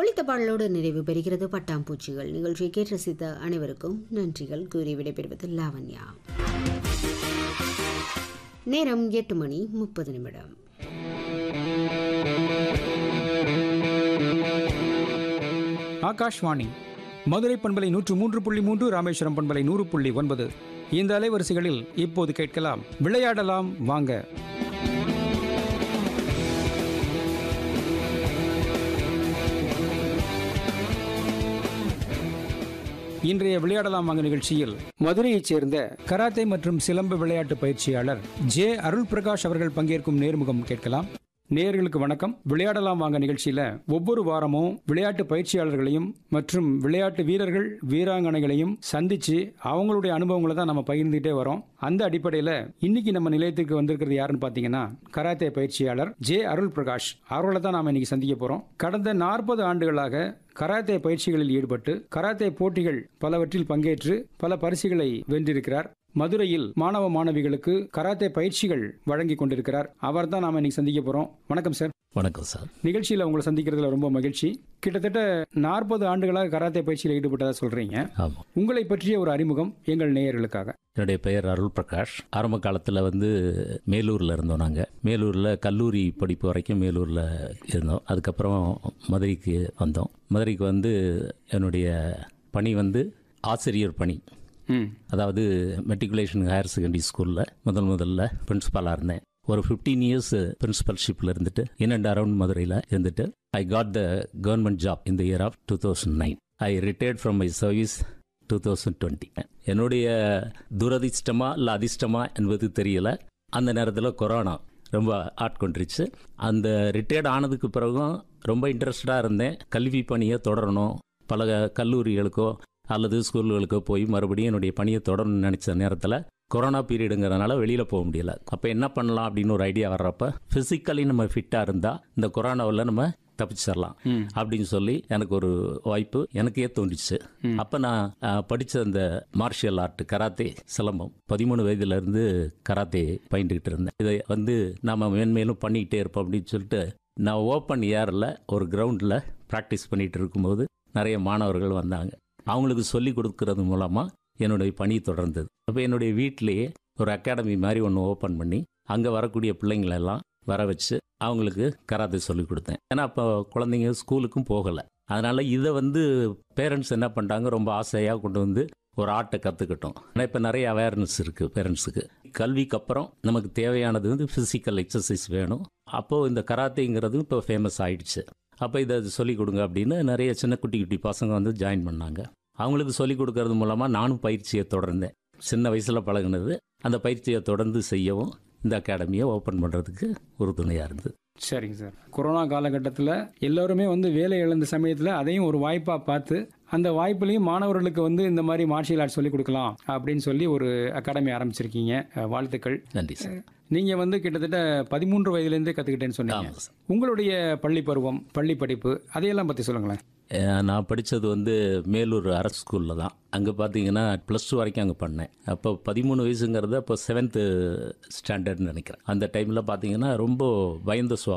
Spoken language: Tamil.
ஒளித்த பாடலோடு நிறைவு பெறுகிறது பட்டாம்பூச்சிகள் நிகழ்ச்சியை கேட்டு ரசித்த அனைவருக்கும் நன்றிகள் கூறி விடைபெறுவது லாவண்யா நேரம் எட்டு மணி முப்பது நிமிடம் ஆகாஷ்வாணி மதுரை பண்பலை நூற்று மூன்று புள்ளி மூன்று ராமேஸ்வரம் பண்பலை நூறு புள்ளி ஒன்பது இந்த அலைவரிசைகளில் இப்போது கேட்கலாம் விளையாடலாம் வாங்க இன்றைய விளையாடலாம் வாங்க நிகழ்ச்சியில் மதுரையைச் சேர்ந்த கராத்தே மற்றும் சிலம்பு விளையாட்டு பயிற்சியாளர் ஜே அருள் பிரகாஷ் அவர்கள் பங்கேற்கும் நேர்முகம் கேட்கலாம் நேயர்களுக்கு வணக்கம் விளையாடலாம் வாங்க நிகழ்ச்சியில ஒவ்வொரு வாரமும் விளையாட்டு பயிற்சியாளர்களையும் மற்றும் விளையாட்டு வீரர்கள் வீராங்கனைகளையும் சந்திச்சு அவங்களுடைய அனுபவங்களை தான் நம்ம பகிர்ந்துகிட்டே வரோம் அந்த அடிப்படையில் இன்னைக்கு நம்ம நிலையத்துக்கு வந்திருக்கிறது யாருன்னு பார்த்தீங்கன்னா கராத்தே பயிற்சியாளர் ஜே அருள் பிரகாஷ் அவர்களை தான் நாம இன்னைக்கு சந்திக்க போறோம் கடந்த நாற்பது ஆண்டுகளாக கராத்தே பயிற்சிகளில் ஈடுபட்டு கராத்தே போட்டிகள் பலவற்றில் பங்கேற்று பல பரிசுகளை வென்றிருக்கிறார் மதுரையில் மாணவ மாணவிகளுக்கு கராத்தே பயிற்சிகள் வழங்கி கொண்டிருக்கிறார் அவர் தான் நாம இன்னைக்கு சந்திக்க போறோம் வணக்கம் சார் வணக்கம் சார் நிகழ்ச்சியில் உங்களை சந்திக்கிறதுல ரொம்ப மகிழ்ச்சி கிட்டத்தட்ட நாற்பது ஆண்டுகளாக கராத்தே பயிற்சியில் ஈடுபட்டதா சொல்றீங்க ஆமாம் உங்களை பற்றிய ஒரு அறிமுகம் எங்கள் நேயர்களுக்காக என்னுடைய பெயர் அருள் பிரகாஷ் ஆரம்ப காலத்தில் வந்து மேலூரில் இருந்தோம் நாங்கள் மேலூரில் கல்லூரி படிப்பு வரைக்கும் மேலூரில் இருந்தோம் அதுக்கப்புறம் மதுரைக்கு வந்தோம் மதுரைக்கு வந்து என்னுடைய பணி வந்து ஆசிரியர் பணி ம் அதாவது மெட்ரிகுலேஷன் ஹையர் செகண்டரி ஸ்கூலில் முதல் முதல்ல பிரின்ஸிபாலாக இருந்தேன் ஒரு ஃபிஃப்டீன் இயர்ஸ் பிரின்சிபல்ஷிப்பில் இருந்துட்டு இன் அண்ட் அரௌண்ட் மதுரையில் இருந்துட்டு I got the government job இந்த year of two thousand nine I retired from my service two thousand twenty என்னுடைய துரதிர்ஷ்டமா இல்லை அதிர்ஷ்டமா என்பது தெரியல அந்த நேரத்தில் கொரோனா ரொம்ப ஆட்கொண்டுருச்சு அந்த ரிட்டையர்ட் ஆனதுக்கு பிறகும் ரொம்ப இன்ட்ரெஸ்டடாக இருந்தேன் கல்வி பணியை தொடரணும் பல கல்லூரிகளுக்கோ அல்லது ஸ்கூல்களுக்கோ போய் மறுபடியும் என்னுடைய பணியை தொடரணும்னு நினச்ச நேரத்தில் கொரோனா பீரியடுங்கிறதுனால வெளியில் போக முடியல அப்போ என்ன பண்ணலாம் அப்படின்னு ஒரு ஐடியா வர்றப்ப ஃபிசிக்கலி நம்ம ஃபிட்டாக இருந்தால் இந்த கொரோனாவில் நம்ம தப்பிச்சிடலாம் ம். அப்படின்னு சொல்லி எனக்கு ஒரு வாய்ப்பு எனக்கே தோன்றிச்சு அப்போ நான் அஹ், படிச்ச அந்த மார்ஷியல் ஆர்ட் கராத்தே சிலம்பம் பதிமூணு வயதுல இருந்து கராத்தே பயின்றுக்கிட்டு இருந்தேன் இதை வந்து நாம மேன்மேலும் பண்ணிக்கிட்டே இருப்போம் அப்படின்னு சொல்லிட்டு நான் ஓப்பன் ஏரில் ஒரு கிரவுண்டில் ப்ராக்டிஸ் பண்ணிட்டு இருக்கும்போது நிறைய மாணவர்கள் வந்தாங்க அவங்களுக்கு சொல்லி கொடுக்கறது மூலமாக என்னுடைய பணி தொடர்ந்தது அப்போ என்னுடைய வீட்டிலேயே ஒரு அகாடமி மாதிரி ஒன்று ஓப்பன் பண்ணி அங்கே வரக்கூடிய பிள்ளைங்களெல்லாம் வர வச்சு அவங்களுக்கு கராத்தே சொல்லி கொடுத்தேன் ஏன்னா அப்போ குழந்தைங்க ஸ்கூலுக்கும் போகலை அதனால் இதை வந்து பேரண்ட்ஸ் என்ன பண்ணிட்டாங்க ரொம்ப ஆசையாக கொண்டு வந்து ஒரு ஆர்ட்டை கற்றுக்கிட்டோம் ஆனால் இப்போ நிறைய அவேர்னஸ் இருக்குது பேரண்ட்ஸுக்கு கல்விக்கு அப்புறம் நமக்கு தேவையானது வந்து ஃபிசிக்கல் எக்ஸசைஸ் வேணும் அப்போது இந்த கராத்தேங்கிறது இப்போ ஃபேமஸ் ஆயிடுச்சு அப்போ இதை சொல்லிக் கொடுங்க அப்படின்னு நிறைய சின்ன குட்டி குட்டி பசங்க வந்து ஜாயின் பண்ணாங்க அவங்களுக்கு சொல்லிக் கொடுக்கறது மூலமாக நானும் பயிற்சியை தொடர்ந்தேன் சின்ன வயசில் பழகுனது அந்த பயிற்சியை தொடர்ந்து செய்யவும் இந்த அகாடமியை ஓப்பன் பண்ணுறதுக்கு உறுதுணையாக இருந்தது சரிங்க சார் கொரோனா காலகட்டத்தில் எல்லாருமே வந்து வேலை இழந்த சமயத்தில் அதையும் ஒரு வாய்ப்பாக பார்த்து அந்த வாய்ப்புலையும் மாணவர்களுக்கு வந்து இந்த மாதிரி மார்ஷியல் ஆர்ட்ஸ் சொல்லி கொடுக்கலாம் அப்படின்னு சொல்லி ஒரு அகாடமி ஆரம்பிச்சிருக்கீங்க அஹ், வாழ்த்துக்கள் நன்றி சார் நீங்க வந்து கிட்டத்தட்ட பதிமூன்று வயதுலேருந்தே கற்றுக்கிட்டேன்னு சொன்னீங்க ஆமாம் சார் உங்களுடைய பள்ளி பருவம் பள்ளி படிப்பு அதையெல்லாம் பற்றி சொல்லுங்களேன் அஹ் நான் படித்தது வந்து மேலூர் அரசு ஸ்கூலில் தான் அங்கே பார்த்தீங்கன்னா ப்ளஸ் டூ வரைக்கும் அங்கே பண்ணேன் அப்போ பதிமூணு வயசுங்கிறது அப்போ செவன்த்து ஸ்டாண்டர்ட்னு நினைக்கிறேன் அந்த டைமில் பார்த்தீங்கன்னா ரொம்ப பயந்த சுவா